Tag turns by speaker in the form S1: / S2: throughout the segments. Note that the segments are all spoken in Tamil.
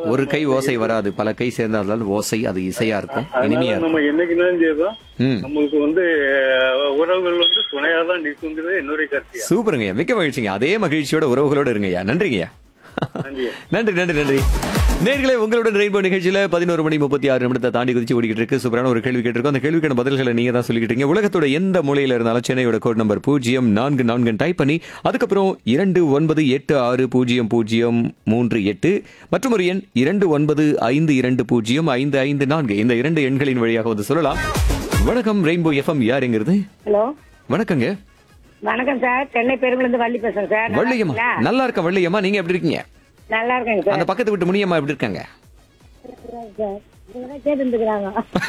S1: ஒரு கை ஓசை வராது பல கை சேர்ந்தால் ஓசை அது இசையா இருக்கும் இனிமையா
S2: அதனால
S1: இருக்கும்
S2: நம்ம என்னைக்குனாலும் செய்யறோம்
S1: ம்
S2: நம்மளுக்கு வந்து அஹ், உறவுகள் வந்து துணையா தான் நிற்குங்கிறது என்னுடைய கருத்தியா
S1: சூப்பருங்கய்யா மிக்க மகிழ்ச்சிங்க அதே மகிழ்ச்சியோட உறவுகளோட இருங்கய்யா நன்றிங்கய்யா
S2: நன்றி
S1: நன்றி நன்றி நன்றி நேர்களே உங்களுடன் ரெயின்போ நிகழ்ச்சியில பதினோரு மணி முப்பத்தி ஆறு நிமிடத்தை தாண்டி குதிச்சு ஓடிக்கிட்டு இருக்கு சூப்பரான ஒரு கேள்வி கேட்டிருக்கோம் அந்த கேள்விக்கான பதில்களை நீங்க தான் சொல்லிக்கிட்டு இருக்கீங்க உலகத்தோட எந்த மூலையில இருந்தாலும் சென்னையோட கோட் நம்பர் பூஜ்ஜியம் நான்கு நான்கு டைப் பண்ணி அதுக்கப்புறம் இரண்டு ஒன்பது எட்டு ஆறு பூஜ்ஜியம் பூஜ்ஜியம் மூன்று எட்டு மற்றும் ஒரு எண் இரண்டு ஒன்பது ஐந்து இரண்டு பூஜ்ஜியம் ஐந்து ஐந்து நான்கு இந்த இரண்டு எண்களின் வழியாக வந்து சொல்லலாம் வணக்கம் ரெயின்போ எஃப்எம் யாருங்கிறது
S3: ஹலோ
S1: வணக்கங்க
S3: வணக்கம் சார் சென்னை பெருங்குளந்து வள்ளி பேசுறேன் சார் நல்லா
S1: வள்ளியம்மா
S3: இருக்கீங்களா?
S1: நல்லா இருக்க வள்ளியம்மா நீங்க எப்படி இருக்கீங்க
S3: நல்லா இருக்கேங்க சார்
S1: அந்த பக்கத்து வீட்டு முனியம்மா எப்படி இருக்காங்க
S3: சார் இவங்க கேட்டுருந்துக்கிறாங்க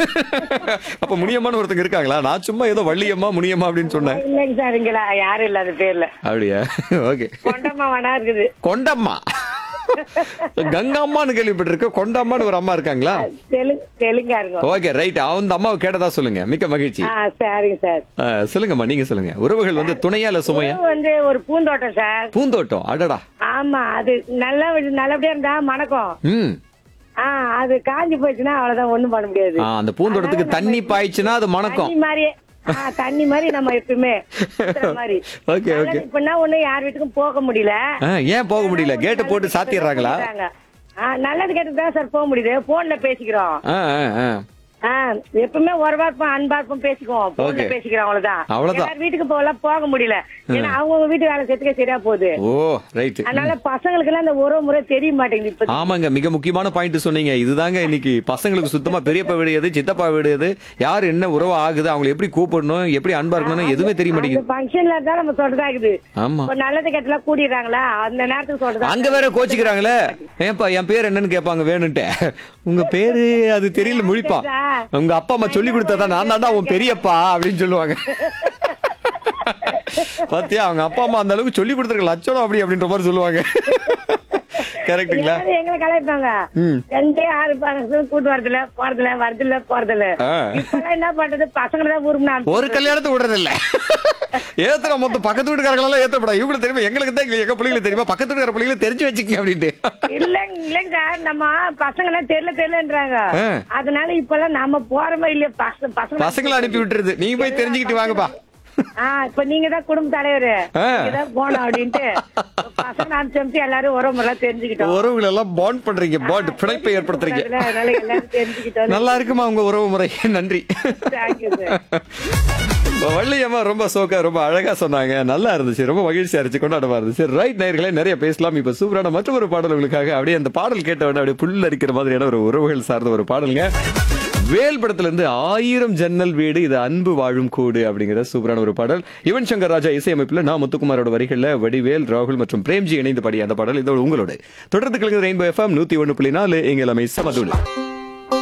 S1: அப்ப முனியம்மான்னு ஒருத்தங்க இருக்காங்களா நான் சும்மா ஏதோ வள்ளியம்மா முனியம்மா அப்படின்னு சொன்னேன்
S3: இல்லைங்க சார் இங்களா யாரும் இல்லாத பேர்ல
S1: அப்படியா ஓகே
S3: கொண்டம்மா வேணா இருக்குது
S1: கொண்டம்மா கங்காம்மான்னு கேள்விப்பட்டிருக்க கொண்டம்மான்னு ஒரு அம்மா இருக்காங்களா
S3: தெலுங்கு தெலுங்காருங்க
S1: ஓகே ரைட் அந்த அம்மாவை கேட்டதா சொல்லுங்க மிக்க மகிழ்ச்சி
S3: ஆ சரிங்க சார்
S1: ஆ, சொல்லுங்கம்மா நீங்க சொல்லுங்க உறவுகள் வந்து துணையா இல்ல சுமையா
S3: இது வந்து ஒரு பூந்தோட்டம் சார்
S1: பூந்தோட்டம் அடடா
S3: ஆமா அது நல்லா நல்லபடியா இருந்தா மணக்கும்
S1: ம்
S3: ஆ அது காஞ்சி போச்சுன்னா அவ்வளவுதான் ஒண்ணும் பண்ண முடியாது
S1: ஆ, அந்த பூந்தோட்டத்துக்கு தண்ணி பாய்ச்சுனா அது மணக்கும்
S3: தண்ணி மாதிரியே ஆ, தண்ணி மாதிரி நம்ம எப்பயுமே சுத்துற மாதிரி
S1: ஓகே ஓகே
S3: நல்லது இப்பன்னா ஒண்ணு யார் வீட்டுக்கும் போக முடியல
S1: ஆ, ஏன் போக முடியல கேட்டை போட்டு சாத்திடுறாங்களா
S3: ஆ, நல்லது கேட்டு தான் சார் போக முடியுது போன்ல பேசிக்கிறோம்
S1: ஆ, ஆ, ஆ.
S3: ஆ, எப்பவுமே ஒருவா இருப்போம் அன்பா இருப்போம் பேசிக்குவோம் போன்ல
S1: Okay.
S3: பேசிக்கிறோம் அவ்வளவுதான்
S1: அவ்வளவுதான்.
S3: எல்லார் வீட்டுக்கு போகலாம் போக முடியல ஏன்னா அவங்கவுங்க வீட்டு வேலை செத்துக்க சரியா போகுது
S1: ஓ ரைட்
S3: அதனால பசங்களுக்கு எல்லாம் அந்த உறவு முறை தெரிய மாட்டேங்குது இப்ப
S1: ஆமாங்க மிக முக்கியமான பாயிண்ட் சொன்னீங்க இதுதாங்க இன்னைக்கு பசங்களுக்கு சுத்தமா பெரியப்பா வீடு எது சித்தப்பா வீடு எது யார் என்ன உறவு ஆகுது அவங்களை எப்படி கூப்பிடணும் எப்படி அன்பா இருக்கணும்னு எதுவுமே தெரிய
S3: அந்த
S1: மாட்டேங்குது
S3: ஃபங்க்ஷன்ல தான் நம்ம சொல்றதா இருக்குது
S1: ஆமா
S3: இப்ப நல்லது கெட்டலாம் கூடிடுறாங்களா அந்த நேரத்துக்கு சொல்றதா
S1: அங்க வேற கோச்சிக்கிறாங்களே ஏன்பா என் பேர் என்னன்னு கேட்பாங்க வேணுன்ட்டு உங்க பேரு அது தெரியல முழிப்பான் உங்க அப்பா அம்மா சொல்லி கொடுத்ததா நான் தாண்டா உன் பெரியப்பா அப்படின்னு சொல்லுவாங்க பாத்தியா அவங்க அப்பா அம்மா அந்த அளவுக்கு சொல்லி கொடுத்துருக்க லட்சணம் அப்படி அப்படின்ற மாதிரி சொல்லுவாங்க கரெக்ட்டுங்களா
S3: எல்லாரும் எங்களை கலாய்ப்பாங்க
S1: ம்.
S3: ரெண்டே ஆறு பசங்க கூட்டு வரதுல போறதுல வரதுல போறதுல
S1: ஆ.
S3: இப்பெல்லாம் என்ன பண்றது பசங்களை தான் விரும்பினா
S1: ஒரு கல்யாணத்தை விடுறது இல்ல ஏத்துற மொத்தம் பக்கத்து வீட்டுக்காரங்க எல்லாம் ஏத்தப்படா இவங்களுக்கு தெரியுமா எங்களுக்கு தான் எங்க பிள்ளைங்களுக்கு தெரியுமா பக்கத்து வீட்டுக்கார பிள்ளைங்களை தெரிஞ்சு வச்சுக்கங்க அப்படின்ட்டு
S3: இல்லங்க இல்லங்க சார் நம்ம பசங்க எல்லாம் தெரியல தெரியலன்றாங்க
S1: ஆ.
S3: அதனால இப்பெல்லாம் நம்ம போறோமோ இல்லையா பசங்க பசங்க
S1: பசங்களை அனுப்பி விட்டுருது நீங்க போய் தெரிஞ்சுக்கிட்டு வாங்கப்பா
S3: ஆ இப்ப நீங்க தான் குடும்ப தலைவர்
S1: ஆ.
S3: நீங்க தான் போனோம் அப்படின்ட்டு பசங்க அனுப்பிச்சு எல்லாரும் உறவு முறை தெரிஞ்சுக்கிட்டோம்
S1: உறவுகள் எல்லாம் பாண்ட் பண்றீங்க பாண்ட் பிணைப்பை ஏற்படுத்துறீங்க
S3: அதனால எல்லாரும் தெரிஞ்சுக்கிட்டோம்
S1: நல்லா இருக்குமா உங்க உறவு முறை நன்றி
S3: தேங்க்யூ சார்
S1: வள்ளியம்மா ரொம்ப சோக்கா ரொம்ப அழகா சொன்னாங்க நல்லா இருந்துச்சு ரொம்ப மகிழ்ச்சியா இருந்துச்சு கொண்டாடமா இருந்துச்சு ரைட் நேயர்களே நிறைய பேசலாம் இப்ப சூப்பரான மற்றொரு பாடல் உங்களுக்காக அப்படியே அந்த பாடல் கேட்ட உடனே அப்படியே புல் அரிக்கிற மாதிரியான ஒரு உறவுகள் சார்ந்த ஒரு பாடலுங்க வேல் படத்துல இருந்து ஆயிரம் ஜன்னல் வீடு இது அன்பு வாழும் கூடு அப்படிங்கிற சூப்பரான ஒரு பாடல் யுவன் சங்கர் ராஜா இசையமைப்புல நான் முத்துக்குமாரோட வரிகள்ல வடிவேல் ராகுல் மற்றும் பிரேம்ஜி இணைந்து பாடிய அந்த பாடல் இதோட உங்களோட தொடர்ந்து கிழங்கு ரெயின்போ எஃப்எம் நூத்தி ஒண்ணு புள்ளி நாலு எங்கள் அமை சமதுள்ள